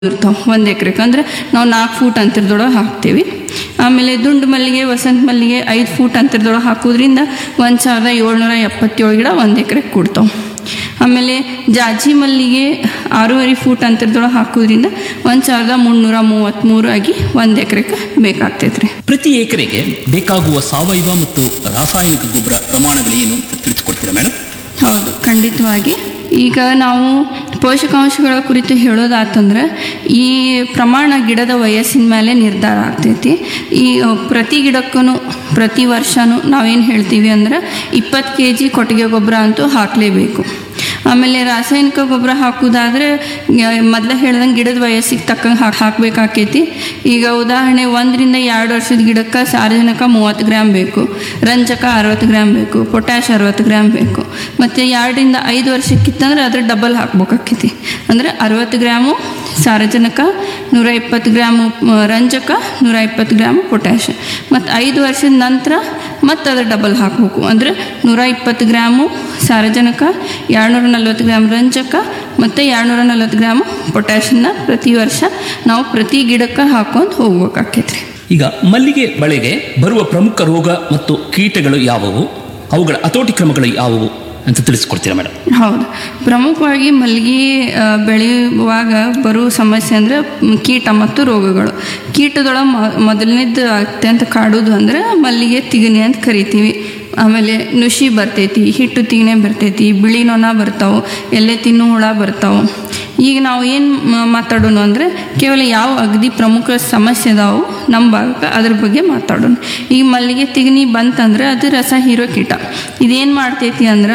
ಇರ್ತಾವೆ ಒಂದು ಎಕ್ರೆಗೆ ಅಂದ್ರೆ ನಾವು ನಾಲ್ಕು ಫೂಟ್ ಅಂತರದೊಳಗೆ ಹಾಕ್ತೀವಿ ಆಮೇಲೆ ದುಂಡು ಮಲ್ಲಿಗೆ ವಸಂತ ಮಲ್ಲಿಗೆ ಐದು ಫೂಟ್ ಅಂತರದೊಳಗೆ ಹಾಕೋದ್ರಿಂದ ಒಂದು ಸಾವಿರದ ಏಳ್ನೂರ ಎಪ್ಪತ್ತೇಳು ಗಿಡ ಒಂದು ಎಕ್ರೆಗೆ ಕೊಡ್ತಾವೆ ಆಮೇಲೆ ಜಾಜಿ ಮಲ್ಲಿಗೆ ಆರೂವರೆ ಫೂಟ್ ಅಂತರದೊಳಗೆ ಹಾಕೋದ್ರಿಂದ ಒಂದು ಸಾವಿರದ ಮುನ್ನೂರ ಮೂವತ್ತ್ಮೂರು ಆಗಿ ಒಂದು ಎಕ್ರೆಗೆ ಬೇಕಾಗ್ತೈತೆ ರೀ ಪ್ರತಿ ಎಕರೆಗೆ ಬೇಕಾಗುವ ಸಾವಯವ ಮತ್ತು ರಾಸಾಯನಿಕ ಗೊಬ್ಬರ ಪ್ರಮಾಣಗಳೇನು ಅಂತ ತಿಳಿಸ್ಕೊಡ್ತೀರಾ ಮೇಡಮ್ ಹೌದು ಖಂಡಿತವಾಗಿ ಈಗ ನಾವು ಪೋಷಕಾಂಶಗಳ ಕುರಿತು ಹೇಳೋದಾತಂದ್ರೆ ಈ ಪ್ರಮಾಣ ಗಿಡದ ವಯಸ್ಸಿನ ಮೇಲೆ ನಿರ್ಧಾರ ಆಗ್ತೈತಿ ಈ ಪ್ರತಿ ಗಿಡಕ್ಕೂ ಪ್ರತಿ ವರ್ಷವೂ ನಾವೇನು ಹೇಳ್ತೀವಿ ಅಂದ್ರೆ ಇಪ್ಪತ್ತು ಕೆ ಜಿ ಕೊಟ್ಟಿಗೆ ಗೊಬ್ಬರ ಅಂತೂ ಹಾಕಲೇಬೇಕು ಆಮೇಲೆ ರಾಸಾಯನಿಕ ಗೊಬ್ಬರ ಹಾಕೋದಾದ್ರೆ ಮೊದಲೇ ಹೇಳ್ದಂಗೆ ಗಿಡದ ವಯಸ್ಸಿಗೆ ತಕ್ಕಂಗೆ ಹಾಕಿ ಹಾಕಬೇಕಾಕೈತಿ ಈಗ ಉದಾಹರಣೆ ಒಂದರಿಂದ ಎರಡು ವರ್ಷದ ಗಿಡಕ್ಕೆ ಸಾರಜನಕ ಮೂವತ್ತು ಗ್ರಾಮ್ ಬೇಕು ರಂಜಕ ಅರವತ್ತು ಗ್ರಾಮ್ ಬೇಕು ಪೊಟ್ಯಾಶ್ ಅರವತ್ತು ಗ್ರಾಮ್ ಬೇಕು ಮತ್ತು ಎರಡರಿಂದ ಐದು ವರ್ಷಕ್ಕಿತ್ತಂದ್ರೆ ಅದ್ರ ಡಬಲ್ ಹಾಕ್ಬೇಕಾಕೈತಿ ಅಂದರೆ ಅರವತ್ತು ಗ್ರಾಮು ಸಾರಜನಕ ನೂರ ಇಪ್ಪತ್ತು ಗ್ರಾಮು ಮ, ರಂಜಕ ನೂರ ಇಪ್ಪತ್ತು ಗ್ರಾಮು ಪೊಟ್ಯಾಶ್ ಮತ್ತು ಐದು ವರ್ಷದ ನಂತರ ಮತ್ತು ಅದ್ರ ಡಬಲ್ ಹಾಕಬೇಕು ಅಂದರೆ ನೂರ ಇಪ್ಪತ್ತು ಗ್ರಾಮು ಸಾರಜನಕ ಎರಡುನೂರ ನಲ್ವತ್ತು ಗ್ರಾಮ್ ರಂಜಕ ಮತ್ತು ಎರಡುನೂರ ನಲ್ವತ್ತು ಗ್ರಾಮು ಪೊಟ್ಯಾಶನ್ನ ಪ್ರತಿ ವರ್ಷ ನಾವು ಪ್ರತಿ ಗಿಡಕ್ಕೆ ಹಾಕೊಂಡು ಹೋಗ್ಬೇಕಾಕೈತ್ರಿ ಈಗ ಮಲ್ಲಿಗೆ ಬಳೆಗೆ ಬರುವ ಪ್ರಮುಖ ರೋಗ ಮತ್ತು ಕೀಟಗಳು ಯಾವುವು ಅವುಗಳ ಹತೋಟಿ ಕ್ರಮಗಳು ಯಾವುವು ಅಂತ ತಿಳಿಸ್ಕೊಡ್ತೀರಾ ಮೇಡಮ್ ಹೌದು ಪ್ರಮುಖವಾಗಿ ಮಲ್ಲಿಗೆ ಆ, ಬೆಳೆಯುವಾಗ ಬರುವ ಸಮಸ್ಯೆ ಅಂದರೆ ಮ್, ಕೀಟ ಮತ್ತು ರೋಗಗಳು ಕೀಟದೊಳಗೆ ಮೊದಲನೇದು ಅತ್ಯಂತ ಕಾಡೋದು ಅಂದರೆ ಮಲ್ಲಿಗೆ ತಿಗಣೆ ಅಂತ ಕರಿತೀವಿ ಆಮೇಲೆ ನುಷಿ ಬರ್ತೈತಿ ಹಿಟ್ಟು ತಿಗಣೆ ಬರ್ತೈತಿ ಬಿಳಿ ನೊಣ ಬರ್ತಾವೆ ಎಲೆ ತಿನ್ನು ಹುಳ ಬರ್ತಾವೆ ಈಗ ನಾವು ಏನು ಮಾತಾಡೋಣ ಅಂದರೆ ಕೇವಲ ಯಾವ ಅಗದಿ ಪ್ರಮುಖ ಸಮಸ್ಯೆ ಅದಾವು ನಮ್ಮ ಭಾಗಕ್ಕೆ ಅದ್ರ ಬಗ್ಗೆ ಮಾತಾಡೋಣ ಈಗ ಮಲ್ಲಿಗೆ ತಿಗಣಿ ಬಂತಂದ್ರೆ ಅದು ರಸ ಹೀರೋ ಕೀಟ ಇದೇನು ಮಾಡ್ತೈತಿ ಅಂದ್ರೆ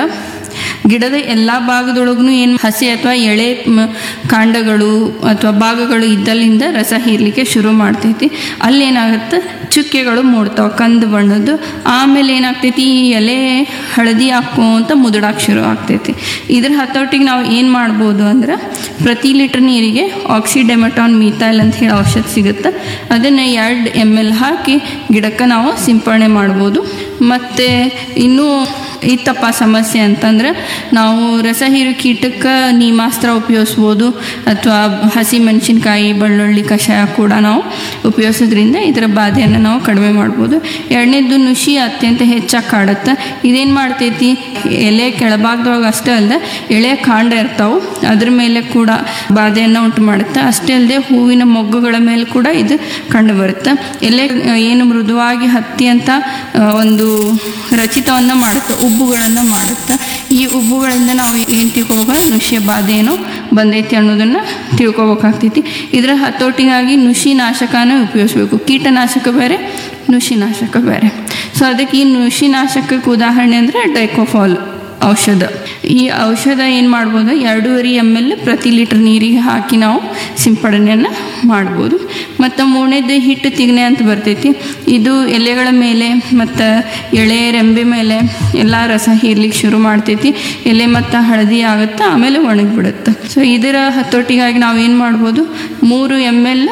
ಗಿಡದ ಎಲ್ಲ ಭಾಗದೊಳಗೂ ಏನು ಹಸಿ ಅಥವಾ ಎಳೆ ಮ- ಕಾಂಡಗಳು ಅಥವಾ ಭಾಗಗಳು ಇದ್ದಲ್ಲಿಂದ ರಸ ಹೀರ್ಲಿಕ್ಕೆ ಶುರು ಮಾಡ್ತೈತಿ ಅಲ್ಲೇನಾಗುತ್ತೆ ಚುಕ್ಕೆಗಳು ಮೂಡ್ತಾವೆ ಕಂದು ಬಣ್ಣದ್ದು ಆಮೇಲೆ ಏನಾಗ್ತೈತಿ ಈ ಎಲೆ ಹಳದಿ ಹಾಕೋಂತ ಮುದುಡಾಕ್ ಶುರು ಆಗ್ತೈತಿ ಇದ್ರ ಹತೋಟಿಗೆ ನಾವು ಏನು ಮಾಡ್ಬೋದು ಅಂದ್ರೆ ಪ್ರತಿ ಲೀಟ್ರ್ ನೀರಿಗೆ ಆಕ್ಸಿಡೆಮಟಾನ್ ಮೀಥೈಲ್ ಅಂತ ಹೇಳಿ ಔಷಧ ಸಿಗುತ್ತೆ ಅದನ್ನು ಎರಡು ಎಮ್ ಎಲ್ ಹಾಕಿ ಗಿಡಕ್ಕೆ ನಾವು ಸಿಂಪರಣೆ ಮಾಡ್ಬೋದು ಮತ್ತು ಇನ್ನೂ ಇತ್ತಪ್ಪ ಸಮಸ್ಯೆ ಅಂತಂದ್ರೆ ನಾವು ರಸ ಹೀರು ಕೀಟಕ್ಕೆ ನೀಮಾಸ್ತ್ರ ಉಪಯೋಗಿಸ್ಬೋದು ಅಥವಾ ಹಸಿ ಮೆಣಸಿನ್ಕಾಯಿ ಬೆಳ್ಳುಳ್ಳಿ ಕಷಾಯ ಕೂಡ ನಾವು ಉಪಯೋಗಿಸೋದ್ರಿಂದ ಇದರ ಬಾಧೆಯನ್ನು ನಾವು ಕಡಿಮೆ ಮಾಡ್ಬೋದು ಎರಡನೇದು ನುಷಿ ಅತ್ಯಂತ ಹೆಚ್ಚಾಗಿ ಕಾಡುತ್ತೆ ಇದೇನು ಮಾಡ್ತೈತಿ ಎಲೆ ಕೆಳಭಾಗದೊಳಗೆ ಅಷ್ಟೇ ಅಲ್ಲದೆ ಎಳೆ ಕಾಂಡ ಇರ್ತಾವೆ ಅದ್ರ ಮೇಲೆ ಕೂಡ ಬಾಧೆಯನ್ನು ಉಂಟು ಮಾಡುತ್ತೆ ಅಷ್ಟೇ ಅಲ್ಲದೆ ಹೂವಿನ ಮೊಗ್ಗುಗಳ ಮೇಲೆ ಕೂಡ ಇದು ಕಂಡು ಬರುತ್ತೆ ಎಲೆ ಆ, ಏನು ಮೃದುವಾಗಿ ಹತ್ತಿ ಅಂತ ಆ, ಒಂದು ರಚಿತವನ್ನು ಮಾಡುತ್ತೆ ಉಬ್ಬುಗಳನ್ನು ಮಾಡುತ್ತೆ ಈ ಉಬ್ಬುಗಳಿಂದ ನಾವು ಏನು ತಿಳ್ಕೊಬೇಕು ನುಷ್ಯ ಬಾಧೆ ಏನೋ ಬಂದೈತಿ ಅನ್ನೋದನ್ನು ತಿಳ್ಕೊಬೇಕಾಗ್ತೈತಿ ಇದರ ಹತೋಟಿಗಾಗಿ ನುಷಿ ನಾಶಕನ ಉಪಯೋಗಿಸ್ಬೇಕು ಕೀಟನಾಶಕ ಬೇರೆ ನುಷಿ ನಾಶಕ ಬೇರೆ ಸೊ ಅದಕ್ಕೆ ಈ ನುಷಿ ನಾಶಕಕ್ಕೆ ಉದಾಹರಣೆ ಅಂದರೆ ಡೈಕೋಫಾಲ್ ಔಷಧ ಈ ಔಷಧ ಏನು ಮಾಡ್ಬೋದು ಎರಡೂವರೆ ಎಮ್ ಎಲ್ ಪ್ರತಿ ಲೀಟ್ರ್ ನೀರಿಗೆ ಹಾಕಿ ನಾವು ಸಿಂಪಡಣೆಯನ್ನು ಮಾಡ್ಬೋದು ಮತ್ತು ಮೂರನೇದು ಹಿಟ್ಟು ತಿಗಣೆ ಅಂತ ಬರ್ತೈತಿ ಇದು ಎಲೆಗಳ ಮೇಲೆ ಮತ್ತು ಎಳೆ ರೆಂಬೆ ಮೇಲೆ ಎಲ್ಲ ರಸ ಹೀರ್ಲಿಕ್ಕೆ ಶುರು ಮಾಡ್ತೈತಿ ಎಲೆ ಮತ್ತು ಹಳದಿ ಆಗುತ್ತೆ ಆಮೇಲೆ ಒಣಗಿಬಿಡುತ್ತೆ ಸೊ ಇದರ ಹತೋಟಿಗಾಗಿ ನಾವು ಏನು ಮಾಡ್ಬೋದು ಮೂರು ಎಮ್ ಎಲ್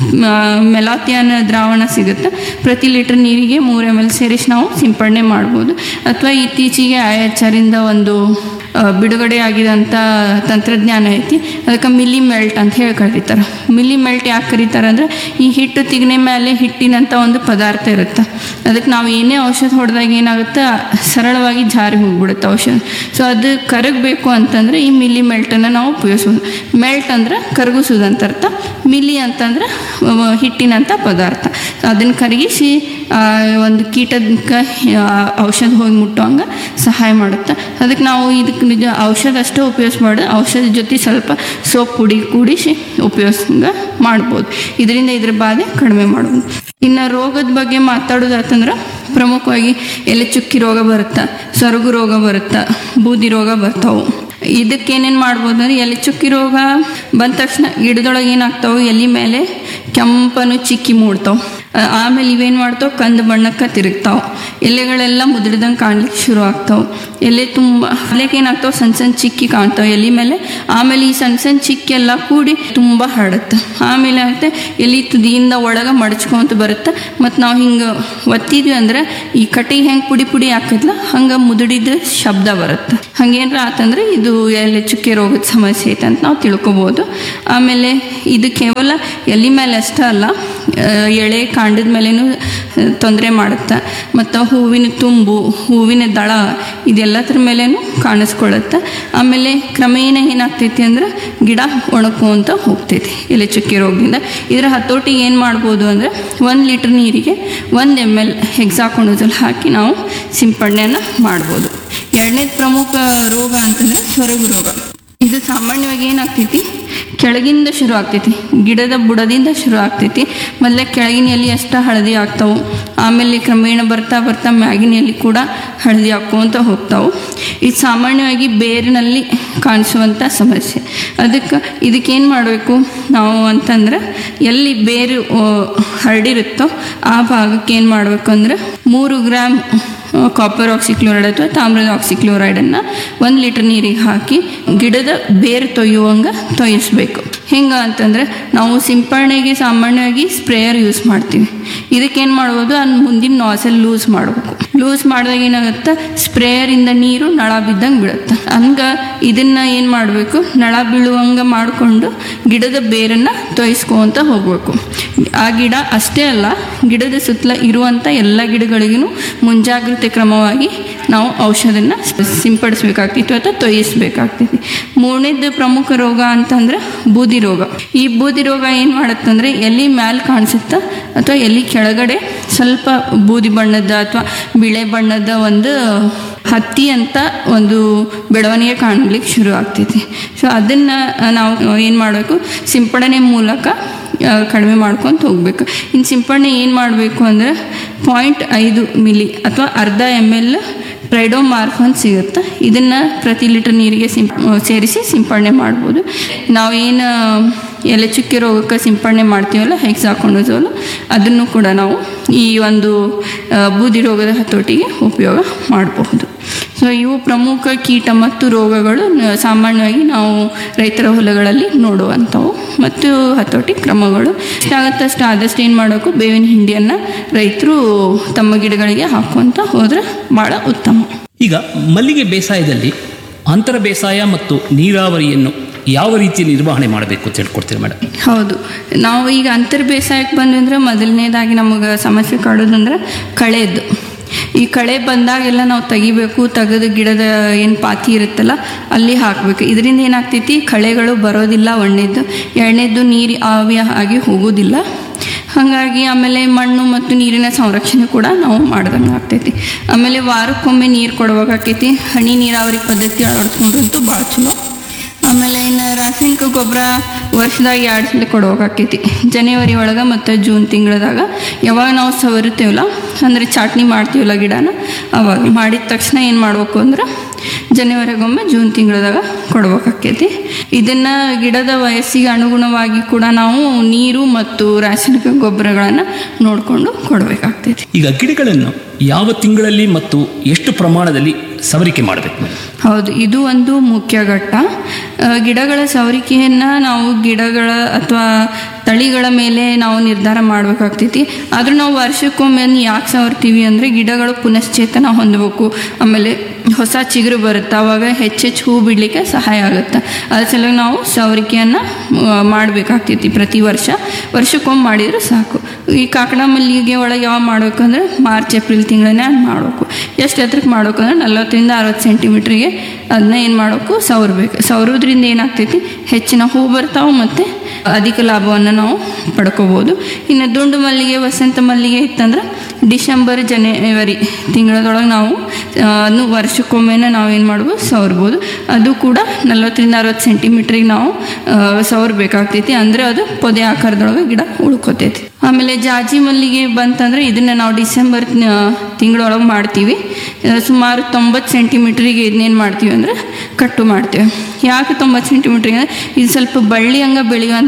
ಮೆಲಾತಿಯನ್ ದ್ರಾವಣ ಸಿಗುತ್ತೆ ಪ್ರತಿ ಲೀಟರ್ ನೀರಿಗೆ ಮೂರು ಎಮ್ ಎಲ್ ಸೇರಿಸಿ ನಾವು ಸಿಂಪಡಣೆ ಮಾಡ್ಬೋದು ಅಥವಾ ಇತ್ತೀಚೆಗೆ ಐ ಎಚ್ ಆರಿಂದ ಒಂದು ಆ, ಬಿಡುಗಡೆ ಆಗಿದಂಥ ತಂತ್ರಜ್ಞಾನ ಐತಿ ಅದಕ್ಕೆ ಮಿಲಿ ಮೆಲ್ಟ್ ಅಂತ ಹೇಳಿ ಕರೀತಾರೆ ಮಿಲಿ ಮೆಲ್ಟ್ ಯಾಕೆ ಕರೀತಾರೆ ಅಂದರೆ ಈ ಹಿಟ್ಟು ತಿಗಣೆ ಮೇಲೆ ಹಿಟ್ಟಿನಂಥ ಒಂದು ಪದಾರ್ಥ ಇರುತ್ತೆ ಅದಕ್ಕೆ ನಾವು ಏನೇ ಔಷಧ ಹೊಡೆದಾಗ ಏನಾಗುತ್ತೆ ಸರಳವಾಗಿ ಜಾರಿ ಹೋಗ್ಬಿಡುತ್ತೆ ಔಷಧ ಸೊ ಅದು ಕರಗಬೇಕು ಅಂತಂದರೆ ಈ ಮಿಲಿ ಮೆಲ್ಟನ್ನು ನಾವು ಉಪಯೋಗಿಸ್ಬೋದು ಮೆಲ್ಟ್ ಅಂದ್ರೆ ಕರಗಿಸೋದು ಅಂತ ಅರ್ಥ ಮಿಲಿ ಅಂತಂದ್ರೆ ಅವ ಹಿಟ್ಟಿನಂಥ ಪದಾರ್ಥ ಅದನ್ನು ಕರಗಿಸಿ ಆ, ಒಂದು ಕೀಟಕ್ಕೆ ಆ, ಔಷಧ ಹೋಗಿ ಮುಟ್ಟುವಂಗೆ ಸಹಾಯ ಮಾಡುತ್ತೆ ಅದಕ್ಕೆ ನಾವು ಇದಕ್ಕೆ ನಿಜ ಔಷಧ ಅಷ್ಟೇ ಉಪಯೋಗಿಸ್ಬಾರ್ದು ಔಷಧ ಜೊತೆ ಸ್ವಲ್ಪ ಸೋಪ್ ಪುಡಿ ಕೂಡಿಸಿ ಉಪಯೋಗಿಸಂಗೆ ಮಾಡ್ಬೋದು ಇದರಿಂದ ಇದ್ರ ಬಾಧೆ ಕಡಿಮೆ ಮಾಡ್ಬೋದು ಇನ್ನು ರೋಗದ ಬಗ್ಗೆ ಮಾತಾಡೋದಾತಂದ್ರೆ ಪ್ರಮುಖವಾಗಿ ಎಲೆ ಚುಕ್ಕಿ ರೋಗ ಬರುತ್ತೆ ಸೊರಗು ರೋಗ ಬರುತ್ತೆ ಬೂದಿ ರೋಗ ಬರ್ತಾವೆ ಇದಕ್ಕೇನೇನು ಮಾಡ್ಬೋದು ಅಂದ್ರೆ ಎಲೆ ಚುಕ್ಕಿ ರೋಗ ಬಂದ ತಕ್ಷಣ ಗಿಡದೊಳಗೆ ಏನಾಗ್ತಾವೆ ಎಲೆ ಮೇಲೆ ಕೆಂಪನು ಚಿಕ್ಕಿ ಮೂಡ್ತಾವೆ ಆ- ಆಮೇಲೆ ಇವೇನು ಮಾಡ್ತಾವೆ ಕಂದು ಬಣ್ಣಕ್ಕೆ ತಿರುಗ್ತಾವೆ ಎಲೆಗಳೆಲ್ಲ ಮುದುಡ್ದಂಗೆ ಕಾಣ್ಲಿಕ್ಕೆ ಶುರು ಆಗ್ತಾವೆ ಎಲೆ ತುಂಬ ಹರ್ಲಿಕ್ಕೆ ಏನಾಗ್ತಾವೆ ಸಣ್ಣ ಸಣ್ಣ ಚಿಕ್ಕಿ ಕಾಣ್ತಾವೆ ಎಲೆ ಮೇಲೆ ಆಮೇಲೆ ಈ ಸಣ್ಣ ಸಣ್ಣ ಚಿಕ್ಕಿ ಎಲ್ಲ ಕೂಡಿ ತುಂಬ ಹರಡುತ್ತೆ ಆಮೇಲೆ ಆಗುತ್ತೆ ಎಲೆ ತುದಿಯಿಂದ ಒಳಗೆ ಮಡಚ್ಕೊಂತ ಬರುತ್ತೆ ಮತ್ತು ನಾವು ಹಿಂಗೆ ಒತ್ತಿದ್ವಿ ಅಂದ್ರೆ ಈ ಕಟ್ಟಿಗೆ ಹೆಂಗೆ ಪುಡಿ ಪುಡಿ ಹಾಕಿದ್ಲ ಹಂಗೆ ಮುದುಡಿದ ಶಬ್ದ ಬರುತ್ತೆ ಹಂಗೇನ್ರ ಆತಂದ್ರೆ ಇದು ಎಲೆ ಚುಕ್ಕೆ ರೋಗದ ಸಮಸ್ಯೆ ಐತೆ ಅಂತ ನಾವು ತಿಳ್ಕೊಬೋದು ಆಮೇಲೆ ಇದು ಕೇವಲ ಎಲೆ ಮೇಲೆ ಅಷ್ಟೇ ಅಲ್ಲ ಆ, ಎಳೆ ಕಾಂಡದ ಮೇಲೇನು ತೊಂದರೆ ಮಾಡುತ್ತೆ ಮತ್ತು ಹೂವಿನ ತುಂಬು ಹೂವಿನ ದಳ ಇದೆಲ್ಲದ್ರ ಮೇಲೇನು ಕಾಣಿಸ್ಕೊಳ್ಳುತ್ತೆ ಆಮೇಲೆ ಕ್ರಮೇಣ ಏನಾಗ್ತೈತಿ ಅಂದ್ರೆ ಗಿಡ ಒಣಕೊಂತ ಹೋಗ್ತೈತಿ ಎಲೆ ಚುಕ್ಕೆ ರೋಗದಿಂದ ಇದರ ಹತೋಟಿಗೆ ಏನು ಮಾಡ್ಬೋದು ಅಂದರೆ ಒಂದು ಲೀಟ್ರ್ ನೀರಿಗೆ ಒಂದು ಎಮ್ ಎಲ್ ಹೆಕ್ಸಾಕೊಂಡೋಸಲ್ ಹಾಕಿ ನಾವು ಸಿಂಪಡಣೆಯನ್ನು ಮಾಡ್ಬೋದು ಎರಡನೇದು ಪ್ರಮುಖ ರೋಗ ಅಂತಂದರೆ ಸೊರಗು ರೋಗ ಇದು ಸಾಮಾನ್ಯವಾಗಿ ಏನಾಗ್ತೈತಿ ಕೆಳಗಿಂದ ಶುರು ಆಗ್ತೈತಿ ಗಿಡದ ಬುಡದಿಂದ ಶುರು ಆಗ್ತೈತಿ ಮೊದಲೇ ಕೆಳಗಿನ ಎಲೆ ಅಷ್ಟ ಹಳದಿ ಆಗ್ತಾವು ಆಮೇಲೆ ಕ್ರಮೇಣ ಬರ್ತಾ ಬರ್ತಾ ಮ್ಯಾಗಿನ ಎಲೆ ಕೂಡ ಹಳದಿ ಹಾಕ್ಕೊಂತ ಹೋಗ್ತಾವು ಇದು ಸಾಮಾನ್ಯವಾಗಿ ಬೇರಿನಲ್ಲಿ ಕಾಣಿಸುವಂಥ ಸಮಸ್ಯೆ ಅದಕ್ಕೆ ಇದಕ್ಕೇನು ಮಾಡಬೇಕು ನಾವು ಅಂತಂದ್ರೆ ಎಲ್ಲಿ ಬೇರು ಆ, ಹರಡಿರುತ್ತೋ ಆ ಭಾಗಕ್ಕೆ ಏನು ಮಾಡಬೇಕು ಅಂದ್ರೆ ಮೂರು ಗ್ರಾಮ್ ಕಾಪರ್ ಆಕ್ಸಿಕ್ಲೋರೈಡ್ ಅಥವಾ ತಾಮ್ರದ ಆಕ್ಸಿಕ್ಲೋರೈಡನ್ನು ಒಂದು ಲೀಟರ್ ನೀರಿಗೆ ಹಾಕಿ ಗಿಡದ ಬೇರು ತೊಯ್ಯುವಂಗೆ ತೊಯಿಸ್ಬೇಕು ಹೆಂಗೆ ಅಂತಂದರೆ ನಾವು ಸಿಂಪರಣೆಗೆ ಸಾಮಾನ್ಯವಾಗಿ ಸ್ಪ್ರೇಯರ್ ಯೂಸ್ ಮಾಡ್ತೀವಿ ಇದಕ್ಕೇನು ಮಾಡ್ಬೋದು ಅದ್ ಮುಂದಿನ ನಾಸಲ್ ಲೂಸ್ ಮಾಡಬೇಕು ಲೂಸ್ ಮಾಡಿದಾಗ ಏನಾಗುತ್ತೆ ಸ್ಪ್ರೇಯರಿಂದ ನೀರು ನಳ ಬಿದ್ದಂಗೆ ಬೀಳುತ್ತೆ ಹಂಗೆ ಇದನ್ನು ಏನು ಮಾಡಬೇಕು ನಳ ಬೀಳುವಂಗೆ ಮಾಡಿಕೊಂಡು ಗಿಡದ ಬೇರನ್ನು ತೊಯಿಸ್ಕೊಂತ ಹೋಗಬೇಕು ಆ ಗಿಡ ಅಷ್ಟೇ ಅಲ್ಲ ಗಿಡದ ಸುತ್ತಲ ಇರುವಂಥ ಎಲ್ಲ ಗಿಡಗಳಿಗೂ ಮುಂಜಾಗ್ರತೆ ಕ್ರಮವಾಗಿ ನಾವು ಔಷಧನ ಸಿಂಪಡಿಸ್ಬೇಕಾಗ್ತಿತ್ತು ಅಥವಾ ತೊಯಿಸ್ಬೇಕಾಗ್ತೈತಿ ಮೂರನೇದು ಪ್ರಮುಖ ರೋಗ ಅಂತಂದ್ರೆ ಬೂದಿ ರೋಗ ಈ ಬೂದಿ ರೋಗ ಏನು ಮಾಡುತ್ತಂದ್ರೆ ಎಲ್ಲಿ ಮ್ಯಾಲ್ ಕಾಣಿಸುತ್ತಾ ಅಥವಾ ಎಲ್ಲಿ ಕೆಳಗಡೆ ಸ್ವಲ್ಪ ಬೂದಿ ಬಣ್ಣದ ಅಥವಾ ಬಿಳೆ ಬಣ್ಣದ ಒಂದು ಹತ್ತಿ ಅಂತ ಒಂದು ಬೆಳವಣಿಗೆ ಕಾಣಲಿಕ್ಕೆ ಶುರು ಆಗ್ತೈತಿ ಸೊ ಅದನ್ನು ನಾವು ಏನು ಮಾಡಬೇಕು ಸಿಂಪಡಣೆ ಮೂಲಕ ಆ, ಕಡಿಮೆ ಮಾಡ್ಕೊತ ಹೋಗ್ಬೇಕು ಇನ್ನು ಸಿಂಪಡಣೆ ಏನು ಮಾಡಬೇಕು ಅಂದರೆ ಪಾಯಿಂಟ್ ಐದು ಮಿಲಿ ಅಥವಾ ಅರ್ಧ ಎಮ್ ಎಲ್ ಪ್ರೈಡೋಮಾರ್ಫ್ ಅಂತ ಸಿಗುತ್ತೆ ಇದನ್ನು ಪ್ರತಿ ಲೀಟರ್ ನೀರಿಗೆ ಸಿಂಪ್ ಸೇರಿಸಿ ಸಿಂಪಡಣೆ ಮಾಡ್ಬೋದು ನಾವೇನು ಎಲೆ ಚುಕ್ಕೆ ರೋಗಕ್ಕೆ ಸಿಂಪಡಣೆ ಮಾಡ್ತೀವಲ್ಲ ಹೆಕ್ಸ್ ಹಾಕೊಂಡೋದವಲ್ಲ ಅದನ್ನು ಕೂಡ ನಾವು ಈ ಒಂದು ಆ, ಬೂದಿ ರೋಗದ ಹತೋಟಿಗೆ ಉಪಯೋಗ ಮಾಡಬಹುದು ಸೊ ಇವು ಪ್ರಮುಖ ಕೀಟ ಮತ್ತು ರೋಗಗಳು ನ- ಸಾಮಾನ್ಯವಾಗಿ ನಾವು ರೈತರ ಹೊಲಗಳಲ್ಲಿ ನೋಡುವಂಥವು ಮತ್ತು ಹತೋಟಿ ಕ್ರಮಗಳು ಎಷ್ಟಾಗತ್ತಷ್ಟು ಆದಷ್ಟು ಏನು ಮಾಡಬೇಕು ಬೇವಿನ ಹಿಂಡಿಯನ್ನು ರೈತರು ತಮ್ಮ ಗಿಡಗಳಿಗೆ ಹಾಕುವಂತ ಹೋದರೆ ಭಾಳ ಉತ್ತಮ ಈಗ ಮಲ್ಲಿಗೆ ಬೇಸಾಯದಲ್ಲಿ ಅಂತರ ಬೇಸಾಯ ಮತ್ತು ನೀರಾವರಿಯನ್ನು ಯಾವ ರೀತಿ ನಿರ್ವಹಣೆ ಮಾಡಬೇಕು ಅಂತ ಹೇಳ್ಕೊಡ್ತೀವಿ ಮೇಡಮ್ ಹೌದು ನಾವು ಈಗ ಅಂತರ್ ಬೇಸಾಯಕ್ಕೆ ಬಂದ್ವಿ ಅಂದ್ರೆ ಮೊದಲನೇದಾಗಿ ನಮಗೆ ಸಮಸ್ಯೆ ಕಾಡೋದಂದ್ರೆ ಕಳೆದು ಈ ಕಳೆ ಬಂದಾಗೆಲ್ಲ ನಾವು ತೆಗಿಬೇಕು ತೆಗೆದು ಗಿಡದ ಏನು ಪಾತಿ ಇರುತ್ತಲ್ಲ ಅಲ್ಲಿ ಹಾಕಬೇಕು ಇದರಿಂದ ಏನಾಗ್ತೈತಿ ಕಳೆಗಳು ಬರೋದಿಲ್ಲ ಒಂದನೇದ್ದು ಎರಡನೇದ್ದು ನೀರು ಆವಿ ಆಗಿ ಹೋಗೋದಿಲ್ಲ ಹಾಗಾಗಿ ಆಮೇಲೆ ಮಣ್ಣು ಮತ್ತು ನೀರಿನ ಸಂರಕ್ಷಣೆ ಕೂಡ ನಾವು ಮಾಡ್ದಂಗೆ ಆಗ್ತೈತಿ ಆಮೇಲೆ ವಾರಕ್ಕೊಮ್ಮೆ ನೀರು ಕೊಡ್ಬೇಕಾಕೈತಿ ಹನಿ ನೀರಾವರಿ ಪದ್ಧತಿ ಅಳವಡಿಸ್ಕೊಂಡ್ರಂತೂ ಭಾಳ ಚಲೋ ಆಮೇಲೆ ಇನ್ನು ರಾಸಾಯನಿಕ ಗೊಬ್ಬರ ವರ್ಷದಾಗ ಎರಡು ಸಲ ಕೊಡ್ಬೇಕಾಕೈತಿ ಜನವರಿ ಒಳಗೆ ಮತ್ತು ಜೂನ್ ತಿಂಗಳದಾಗ ಯಾವಾಗ ನಾವು ಸವರುತ್ತೇವಲ್ಲ ಅಂದರೆ ಚಾಟ್ನಿ ಮಾಡ್ತೀವಲ್ಲ ಗಿಡನ ಅವಾಗ ಮಾಡಿದ ತಕ್ಷಣ ಏನು ಮಾಡ್ಬೇಕು ಅಂದ್ರೆ ಜನವರಿಗೊಮ್ಮೆ ಜೂನ್ ತಿಂಗಳದಾಗ ಕೊಡ್ಬೇಕಾಕೈತಿ ಇದನ್ನು ಗಿಡದ ವಯಸ್ಸಿಗೆ ಅನುಗುಣವಾಗಿ ಕೂಡ ನಾವು ನೀರು ಮತ್ತು ರಾಸಾಯನಿಕ ಗೊಬ್ಬರಗಳನ್ನು ನೋಡಿಕೊಂಡು ಕೊಡಬೇಕಾಗ್ತೈತಿ ಈಗ ಗಿಡಗಳನ್ನು ಯಾವ ತಿಂಗಳಲ್ಲಿ ಮತ್ತು ಎಷ್ಟು ಪ್ರಮಾಣದಲ್ಲಿ ಸವರಿಕೆ ಮಾಡಬೇಕು ಮೇಡಮ್ ಹೌದು ಇದು ಒಂದು ಮುಖ್ಯ ಘಟ್ಟ ಆ, ಗಿಡಗಳ ಸವರಿಕೆಯನ್ನು ನಾವು ಗಿಡಗಳ ಅಥವಾ ತಳಿಗಳ ಮೇಲೆ ನಾವು ನಿರ್ಧಾರ ಮಾಡಬೇಕಾಗ್ತೈತಿ ಆದರೂ ನಾವು ವರ್ಷಕ್ಕೊಮ್ಮೆ ಯಾಕೆ ಸವರ್ತೀವಿ ಅಂದರೆ ಗಿಡಗಳು ಪುನಶ್ಚೇತನ ಹೊಂದಬೇಕು ಆಮೇಲೆ ಹೊಸ ಚಿಗುರು ಬರುತ್ತೆ ಆವಾಗ ಹೆಚ್ಚೆಚ್ಚು ಹೂ ಬಿಡಲಿಕ್ಕೆ ಸಹಾಯ ಆಗುತ್ತೆ ಅದ್ರ ಸಲುವಾಗಿ ನಾವು ಸವರಿಕೆಯನ್ನು ಮಾಡಬೇಕಾಗ್ತೈತಿ ಪ್ರತಿ ವರ್ಷ ವರ್ಷಕ್ಕೊಮ್ಮೆ ಮಾಡಿದರೆ ಸಾಕು ಈ ಕಾಕಡ ಮಲ್ಲಿಗೆ ಒಳಗೆ ಯಾವ ಮಾಡಬೇಕು ಅಂದರೆ ಮಾರ್ಚ್ ಏಪ್ರಿಲ್ ತಿಂಗಳನ್ನೇ ಮಾಡಬೇಕು ಎಷ್ಟು ಎತ್ತರಕ್ಕೆ ಮಾಡಬೇಕು ಅಂದ್ರೆ ನಲ್ವತ್ತರಿಂದ ಅರವತ್ತು ಸೆಂಟಿಮೀಟ್ರಿಗೆ ಅದನ್ನ ಏನು ಮಾಡಬೇಕು ಸವರ್ಬೇಕು ಸವರೋದ್ರಿಂದ ಏನಾಗ್ತೈತಿ ಹೆಚ್ಚಿನ ಹೂ ಬರ್ತಾವೆ ಮತ್ತು ಅಧಿಕ ಲಾಭವನ್ನು ನಾವು ಪಡ್ಕೋಬೋದು ಇನ್ನು ದುಂಡು ಮಲ್ಲಿಗೆ ವಸಂತ ಮಲ್ಲಿಗೆ ಇತ್ತಂದ್ರೆ ಡಿಸೆಂಬರ್ ಜನವರಿ ತಿಂಗಳದೊಳಗೆ ನಾವು ಆ, ಅದನ್ನು ವರ್ಷಕ್ಕೊಮ್ಮೆನ ನಾವು ಏನು ಮಾಡ್ಬೋದು ಸವರ್ಬೋದು ಅದು ಕೂಡ ನಲ್ವತ್ತರಿಂದ ಅರವತ್ತು ಸೆಂಟಿಮೀಟ್ರಿಗೆ ನಾವು ಆ, ಸವರ್ಬೇಕಾಗ್ತೈತಿ ಅಂದರೆ ಅದು ಪೊದೆ ಆಕಾರದೊಳಗೆ ಗಿಡ ಉಳ್ಕೊತೈತಿ ಆಮೇಲೆ ಜಾಜಿ ಮಲ್ಲಿಗೆ ಬಂತಂದ್ರೆ ಇದನ್ನು ನಾವು ಡಿಸೆಂಬರ್ ತಿಂಗಳೊಳಗೆ ಮಾಡ್ತೀವಿ ಆ, ಸುಮಾರು ತೊಂಬತ್ತು ಸೆಂಟಿಮೀಟ್ರಿಗೆ ಇದನ್ನೇನು ಮಾಡ್ತೀವಿ ಅಂದರೆ ಕಟ್ಟು ಮಾಡ್ತೇವೆ ಯಾಕೆ ತೊಂಬತ್ತು ಸೆಂಟಿಮೀಟ್ರಿಗೆ ಅಂದರೆ ಇದು ಸ್ವಲ್ಪ ಬಳ್ಳಿ ಹಂಗೆ ಬೆಳೆಯುವಂಥ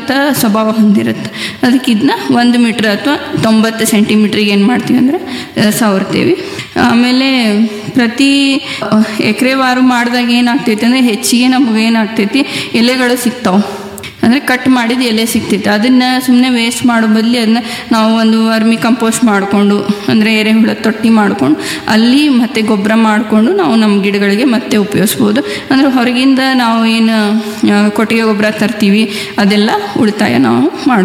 ಇರುವಂಥ ಸ್ವಭಾವ ಹೊಂದಿರುತ್ತೆ ಅದಕ್ಕೆ ಇದನ್ನ ಒಂದು ಮೀಟ್ರ್ ಅಥವಾ ತೊಂಬತ್ತು ಸೆಂಟಿಮೀಟ್ರಿಗೆ ಏನು ಮಾಡ್ತೀವಿ ಅಂದರೆ ಸವರ್ತೀವಿ ಆಮೇಲೆ ಪ್ರತಿ ಎಕರೆ ವಾರು ಮಾಡಿದಾಗ ಏನಾಗ್ತೈತಿ ಅಂದರೆ ಹೆಚ್ಚಿಗೆ ನಮ್ಗೆ ಏನಾಗ್ತೈತಿ ಎಲೆಗಳು ಸಿಗ್ತಾವೆ ಅಂದರೆ ಕಟ್ ಮಾಡಿದ ಎಲೆ ಸಿಗ್ತೈತೆ ಅದನ್ನು ಸುಮ್ಮನೆ ವೇಸ್ಟ್ ಮಾಡೋ ಬದಲಿ ಅದನ್ನ ನಾವು ಒಂದು ವರ್ಮಿ ಕಂಪೋಸ್ಟ್ ಮಾಡಿಕೊಂಡು ಅಂದರೆ ಎರೆಹುಳ ತೊಟ್ಟಿ ಮಾಡಿಕೊಂಡು ಅಲ್ಲಿ ಮತ್ತೆ ಗೊಬ್ಬರ ಮಾಡಿಕೊಂಡು ನಾವು ನಮ್ಮ ಗಿಡಗಳಿಗೆ ಮತ್ತೆ ಉಪಯೋಗಿಸ್ಬೋದು ಅಂದರೆ ಹೊರಗಿಂದ ನಾವು ಏನು ಆ, ಕೊಟ್ಟಿಗೆ ಗೊಬ್ಬರ ತರ್ತೀವಿ ಅದೆಲ್ಲ ಉಳಿತಾಯ ನಾವು ಮಾಡ್ಬೋದು